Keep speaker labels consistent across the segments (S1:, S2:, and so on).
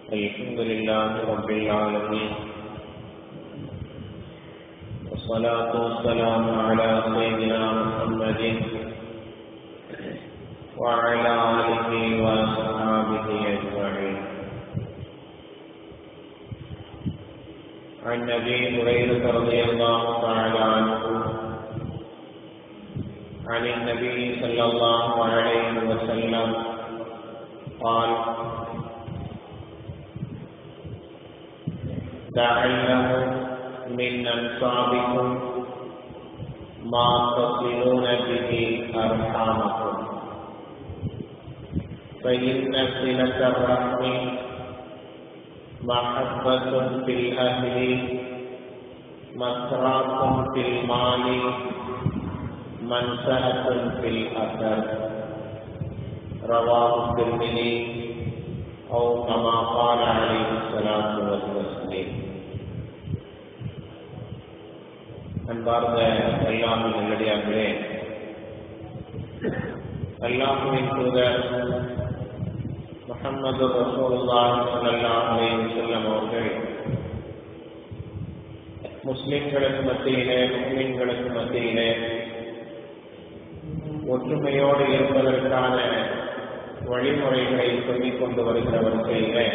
S1: الحمد لله رب العالمين والصلاة والسلام على سيدنا محمد وعلى آله وأصحابه أجمعين عن أبي هريرة رضي الله تعالى عنه عن النبي صلى الله عليه وسلم قال تعلموا من أنصابكم ما تصلون به أرحامكم فإن صلة الرحم محبة في الأهل مسرات في المال منسأة في الأثر رواه الترمذي أو كما قال عليه الصلاة والتسليم அன்பார்ந்த அல்லாஹின் நல்லடியார்களே அல்லாஹுவின் தூதர் முகமது ரசூலுல்லாஹி ஸல்லல்லாஹு அலைஹி வஸல்லம் அவர்கள் முஸ்லிம்களுக்கு மத்தியிலே முஸ்லிம்களுக்கு மத்தியிலே ஒற்றுமையோடு இருப்பதற்கான வழிமுறைகளை சொல்லிக் கொண்டு வருகிற வரிசையிலே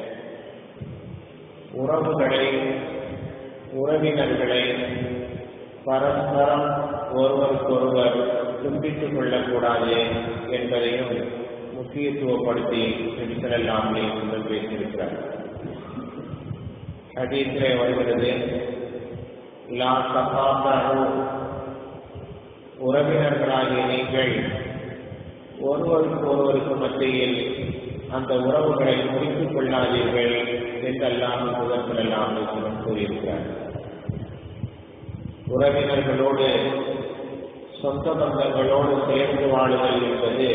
S1: உறவுகளை உறவினர்களை பரஸ்பரம் ஒருவருக்கொருவர் துண்டித்துக் கொள்ளக்கூடாது என்பதையும் முக்கியத்துவப்படுத்தி செல்லாமலே முதல் பேசியிருக்கிறார் ஹதீஸிலே வருகிறது லா சபாபு உறவினர்களாகிய நீங்கள் ஒருவருக்கு ஒருவருக்கு மத்தியில் அந்த உறவுகளை முடித்துக் கொள்ளாதீர்கள் என்றெல்லாம் முதற்கள் எல்லாம் கூறியிருக்கிறார் உறவினர்களோடு சொந்த பந்தங்களோடு சேர்ந்து வாழுதல் என்பது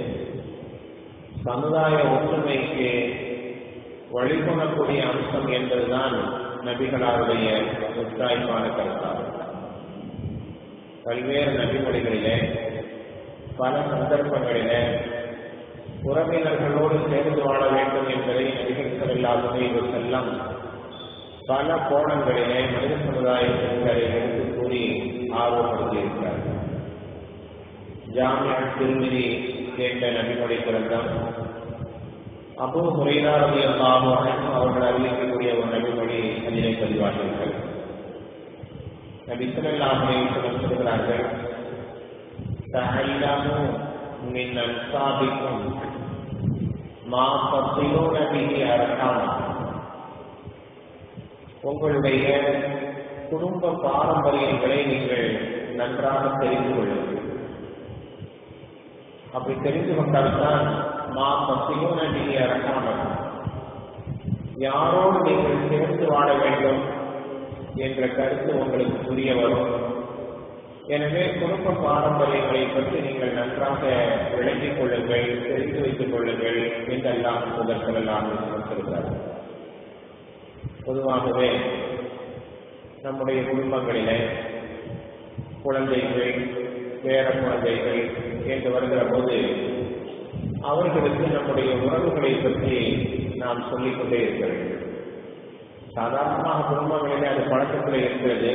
S1: சமுதாய ஒற்றுமைக்கு வழிகொள்ளக்கூடிய அம்சம் என்பதுதான் நபிகளாருடைய உத்தாய்ப்பான கருத்தாகும் பல்வேறு நபிமொழிகளிலே பல சந்தர்ப்பங்களிலே உறவினர்களோடு சேர்ந்து வாழ வேண்டும் என்பதை நபிகள் செல்லாததை செல்லம் பல கோணங்களிலே மனித சமுதாயத்திற்கு எடுத்து கூறி ஆர்வப்படுத்தியிருக்கிறார் ஜாமியா திருமதி என்ற நபிமொழி பிறந்தம் அபு முறையாரதி அல்லாஹும் அவர்கள் அறிவிக்கக்கூடிய ஒரு நபிமொழி அதிலே பதிவாகிறார்கள் நபி ஸல்லல்லாஹு சொல்கிறார்கள் தஅல்லமு மின் அன்சாபிக்கும் மா தஸிலூன பிஹி அர்ஹாம் உங்களுடைய குடும்ப பாரம்பரியங்களை நீங்கள் நன்றாக தெரிந்து கொள்ளுங்கள் அப்படி தெரிந்து கொண்டால்தான் மா பசியும் நபியை அரசாமல் யாரோடு நீங்கள் சேர்ந்து வாழ வேண்டும் என்ற கருத்து உங்களுக்கு புரிய வரும் எனவே குடும்ப பாரம்பரியங்களை பற்றி நீங்கள் நன்றாக விளங்கிக் கொள்ளுங்கள் தெரிந்து வைத்துக் கொள்ளுங்கள் என்றெல்லாம் முதற்கள் எல்லாம் சொல்கிறார்கள் பொதுவாகவே நம்முடைய குடும்பங்களிலே குழந்தைகள் பேர குழந்தைகள் என்று வருகிற போது அவர்களுக்கு நம்முடைய உறவுகளை பற்றி நாம் சொல்லிக் கொண்டே இருக்க வேண்டும் சாதாரணமாக குடும்பங்களிலே அது பழக்கத்தில் இருக்கிறது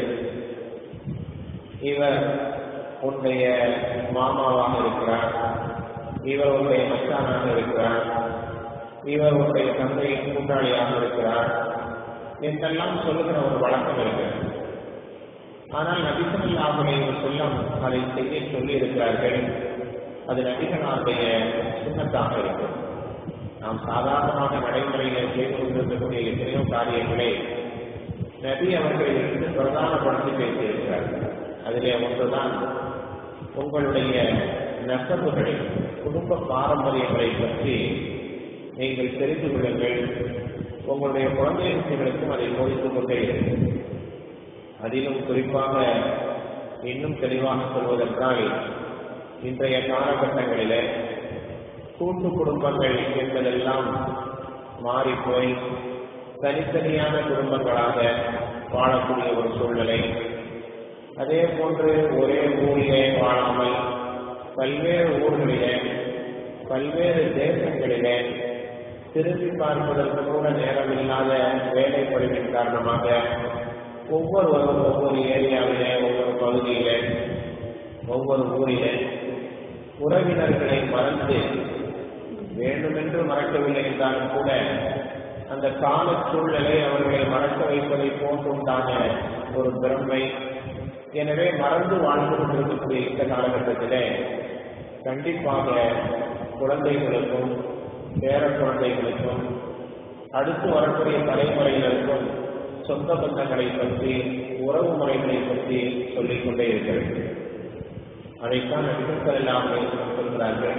S1: இவர் உன்னுடைய மாமாவாக இருக்கிறார் இவர் உன்னுடைய மச்சானாக இருக்கிறார் இவர் உன்னுடைய தந்தையின் கூட்டாளியாக இருக்கிறார் என்றெல்லாம் சொல்லுகிற ஒரு வழக்கம் இருக்கிறது ஆனால் நபிசல்லாவுடைய செல்லம் அதை செய்ய சொல்லி இருக்கிறார்கள் அது நபிகளாருடைய சுண்ணத்தாக இருக்கும் நாம் சாதாரணமாக நடைமுறையில் செய்து கொண்டிருக்கக்கூடிய எத்தனையோ காரியங்களை நபி அவர்கள் இருந்து பிரதானப்படுத்தி பேசியிருக்கிறார்கள் அதிலே ஒன்றுதான் உங்களுடைய நெசவுகளை குடும்ப பாரம்பரியங்களை பற்றி நீங்கள் தெரிந்து கொள்ளுங்கள் உங்களுடைய குழந்தை குட்டிகளுக்கும் அதை போதித்துக் கொண்டே இருக்கும் அதிலும் குறிப்பாக இன்னும் தெளிவாக சொல்வதென்றால் இன்றைய காலகட்டங்களிலே கூட்டு குடும்பங்கள் என்பதெல்லாம் மாறிப்போய் தனித்தனியான குடும்பங்களாக வாழக்கூடிய ஒரு சூழ்நிலை அதே போன்று ஒரே ஊரிலே வாழாமல் பல்வேறு ஊர்களிலே பல்வேறு தேசங்களிலே திரும்பி பார்ப்பதற்கு கூட நேரமில்லாத வேலைப்படிவின் காரணமாக ஒவ்வொருவரும் ஒவ்வொரு ஏரியாவிலே ஒவ்வொரு பகுதியிலே ஒவ்வொரு ஊரிலே உறவினர்களை மறந்து வேண்டுமென்று மறக்கவில்லை என்றாலும் கூட அந்த கால சூழ்நிலை அவர்களை மறக்க வைப்பதை போன்றுண்டான ஒரு திறமை எனவே மறந்து வாழ்ந்து கொண்டிருக்கக்கூடிய இந்த காலகட்டத்திலே கண்டிப்பாக குழந்தைகளுக்கும் பேர குழந்தைகளுக்கும் அடுத்து வரக்கூடிய தலைமுறையினருக்கும் சொந்த பந்தங்களை பற்றி உறவு முறைகளை பற்றி சொல்லிக் கொண்டே இருக்கிறது அதைத்தான் நபிகள் எல்லாம் சொல்கிறார்கள்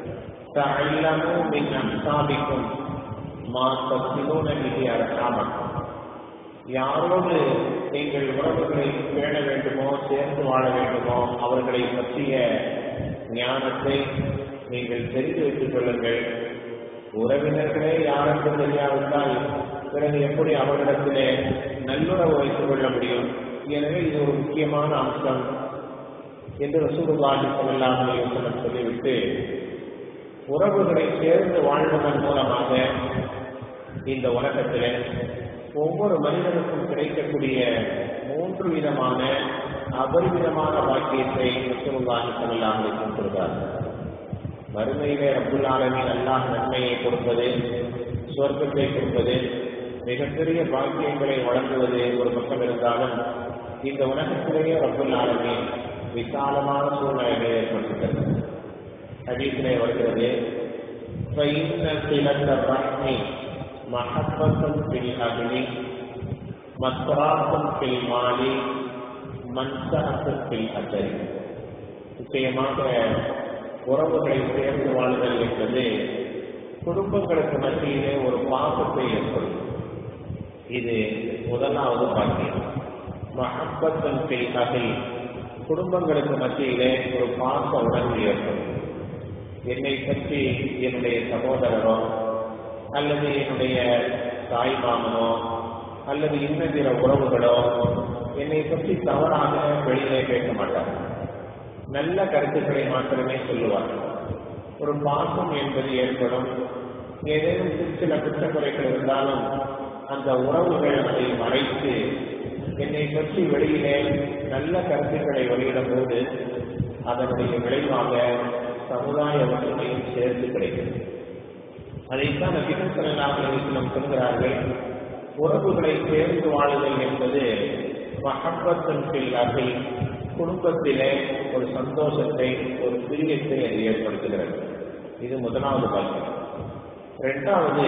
S1: تعلموا من أمثالكم ما تصلون به أرحامكم யாரோடு நீங்கள் உறவுகளை பேண வேண்டுமோ சேர்ந்து வாழ வேண்டுமோ அவர்களை பற்றிய ஞானத்தை நீங்கள் தெரிந்து வைத்துக் கொள்ளுங்கள் உறவினர்களே யாருக்கும் தெரியாவிட்டால் பிறகு எப்படி அவர்களிடத்திலே நல்லுறவு வைத்துக் கொள்ள முடியும் எனவே இது ஒரு முக்கியமான அம்சம் என்று ரசூலுல்லாஹி ஸல்லல்லாஹு அலைஹி வஸல்லம் சொல்லிவிட்டு உறவுகளை சேர்ந்து வாழ்வதன் மூலமாக இந்த உலகத்திலே ஒவ்வொரு மனிதனுக்கும் கிடைக்கக்கூடிய மூன்று விதமான அபரிவிதமான பாக்கியத்தை ரசூலுல்லாஹி ஸல்லல்லாஹு அலைஹி வஸல்லம் சொல்கிறார்கள் மறுமையிலே ரப்புல் ஆலமீன் அல்லாஹ் நன்மையை கொடுப்பது சொர்க்கத்தை கொடுப்பது மிகப்பெரிய பாக்கியங்களை வழங்குவது ஒரு பக்கம் இருந்தாலும் இந்த உலகத்திலேயே ரப்புல் ஆலமீன் விசாலமான சூழ்நிலைகளை ஏற்படுத்துகிறது ஹதீஸிலே வருகிறது فإن صلة الرحم محبة في الأهل مسرات في المال منسأة في الأجل நிச்சயமாக உறவுகளை சேர்ந்து வாழ்தல் என்பது குடும்பங்களுக்கு மத்தியிலே ஒரு பாசத்தை ஏற்படும் இது முதலாவது பாக்கியம் மஹப்பத்தன் பில் குடும்பங்களுக்கு மத்தியிலே ஒரு பாச உணர்வு ஏற்படும் என்னை பற்றி என்னுடைய சகோதரரோ அல்லது என்னுடைய தாய் மாமனோ அல்லது இன்னும் பிற உறவுகளோ என்னை பற்றி தவறாக வெளியிலே பேச மாட்டார்கள் நல்ல கருத்துக்களை மாத்திரமே சொல்லுவார்கள் ஒரு பாசம் என்பது ஏற்படும் ஏதேனும் சிறு சில குற்றக்குறைகள் இருந்தாலும் அந்த உறவுகள் அதை மறைத்து என்னை பற்றி வெளியிலே நல்ல கருத்துக்களை வெளியிடும் போது அதனுடைய விளைவாக சமுதாய ஒற்றுமையும் சேர்ந்து கிடைக்கும் அதைத்தான் நபிகள் சல்லாஹ் சொல்கிறார்கள் உறவுகளை சேர்ந்து வாழுதல் என்பது மகப்பத்தன் பில்லார்கள் குடும்பத்திலே ஒரு சந்தோஷத்தை ஒரு பிரியத்தை அது ஏற்படுத்துகிறது இது முதலாவது பாக்கியம் இரண்டாவது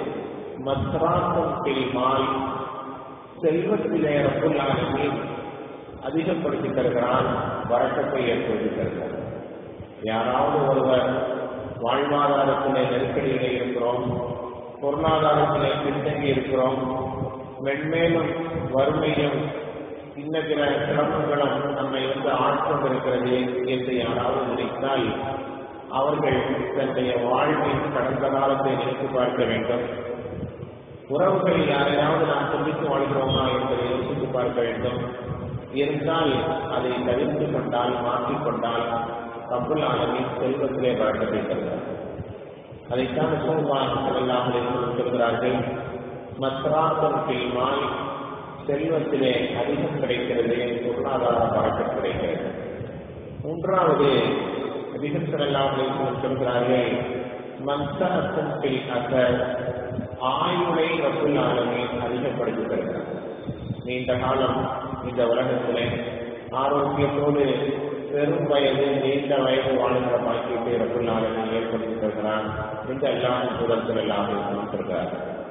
S1: மத்ராசம் பில்மால் செல்வத்திலே ரப்புல்லாலுமே அதிகப்படுத்தி தருகிறான் வழக்கத்தை ஏற்படுத்தி தருகிறார் யாராவது ஒருவர் வாழ்வாதாரத்திலே நெருக்கடியிலே இருக்கிறோம் பொருளாதாரத்திலே பின்தங்கி இருக்கிறோம் மென்மேலும் வறுமையும் இன்ன பிற சிரமங்களும் நம்மை வந்து ஆட்கொண்டிருக்கிறது என்று யாராவது நினைத்தால் அவர்கள் தன்னுடைய வாழ்வின் கடந்த காலத்தை நினைத்து பார்க்க வேண்டும் உறவுகள் யாரையாவது நாம் சந்தித்து வாழ்கிறோமா என்பதை யோசித்து பார்க்க வேண்டும் இருந்தால் அதை தவிர்த்து கொண்டால் மாற்றிக்கொண்டால் ரப்புல் ஆலமின் செல்வத்திலே வழக்கத்தை தருகிறார் அதைத்தான் சோமான் செல்லாமல் சொல்கிறார்கள் மத்ராசம் பில்மால் செல்வத்திலே அதிகம் கிடைக்கிறது பொருளாதார வழக்கம் கிடைக்கிறது மூன்றாவது அதிகம் செல்லாமல் சொல்கிறார்கள் மன்சனத்தின் பில் அசர் ஆயுளை ரப்புல் ஆலமின் அதிகப்படுத்தி தருகிறார் நீண்ட காலம் இந்த உலகத்திலே ஆரோக்கியத்தோடு பெரும் வயது நீண்ட வயது வாழ்கிற பாக்கியத்தை ரப்புல் ஆலமின் ஏற்படுத்தி தருகிறான் இந்த எல்லாம் சூழல்கள் எல்லாம் சொல்கிறார்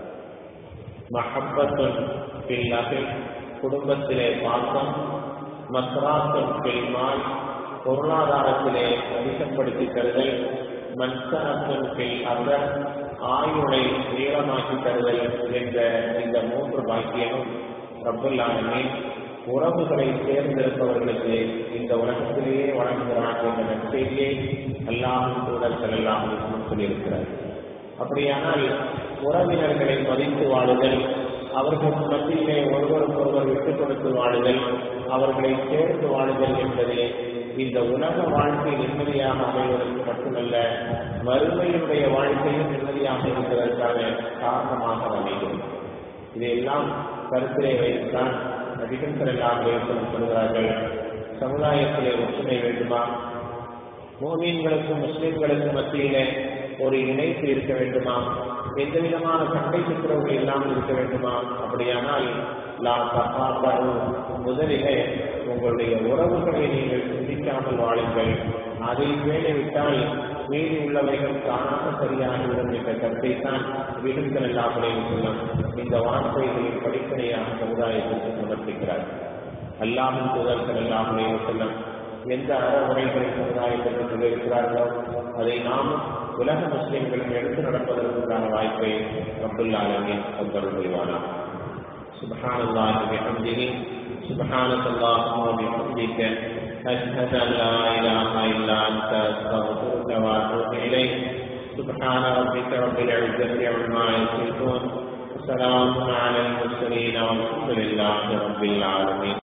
S1: மஹப்பத்துன் பில்லாக குடும்பத்திலே பாசம் மஸ்ராத்தன் பில்மால் பொருளாதாரத்திலே அதிகப்படுத்தி தருதல் மன்சனத்தின் பில் அகர் ஆயுளை நீளமாக்கி தருதல் என்ற இந்த மூன்று பாக்கியமும் ரப்புல்லாலுமே உறவுகளை தேர்ந்தெடுப்பவர்களுக்கு இந்த உலகத்திலேயே வழங்குகிறான் என்ற நற்செய்தியை அல்லாஹும் தூதர் செல்லாம் சொல்லியிருக்கிறார் அப்படியானால் உறவினர்களை மதித்து வாழுதல் அவர்களுக்கு மத்தியிலே ஒருவருக்கொருவர் விட்டுக் கொடுத்து வாழுதல் அவர்களை சேர்த்து வாழுதல் என்பது இந்த உலக வாழ்க்கை நிம்மதியாக அமைவதற்கு மட்டுமல்ல மறுமையினுடைய வாழ்க்கையும் நிம்மதியாக இருக்கிறதற்கு வருவதற்கான காரணமாக அமைகிறது இதையெல்லாம் கருத்திலே வைத்துதான் அதிகம் எல்லாம் சொல்கிறார்கள் சமுதாயத்திலே ஒற்றுமை வேண்டுமா மோமீன்களுக்கும் முஸ்லிம்களுக்கும் மத்தியிலே ஒரு இணைப்பு இருக்க வேண்டுமா எந்த விதமான சண்டை சுற்றுறவுகள் இல்லாமல் இருக்க வேண்டுமா அப்படியானால் லா தப்பாப்பாரு முதலிலே உங்களுடைய உறவுகளை நீங்கள் சிந்திக்காமல் வாழுங்கள் அதில் வேலைவிட்டால் மீறி உள்ளவைகள் காணாம சரியாகிவிடும் என்ற கருத்தை தான் விடுங்கள் எல்லாமலையும் சொல்லும் இந்த வார்த்தைகளின் படிப்பனையாக சமுதாயத்திற்கு சமர்ப்பிக்கிறார் அல்லாமின் தூதர்கள் எல்லாமலையும் சொல்லும் எந்த அறவுரைகளை சமுதாயத்திற்கு சொல்லியிருக்கிறார்களோ அதை நாமும் உலக முஸ்லிம்களும் எடுத்து நடப்பதற்கான வாய்ப்பை அப்துல்லாலமின் கொண்டருள் புரிவானா سبحان الله بحمده سبحانك اللهم وبحمدك أشهد أن لا إله إلا أنت أستغفرك وأتوب إليك سبحان ربك رب العزة عما يصفون وسلام على المرسلين والحمد لله رب العالمين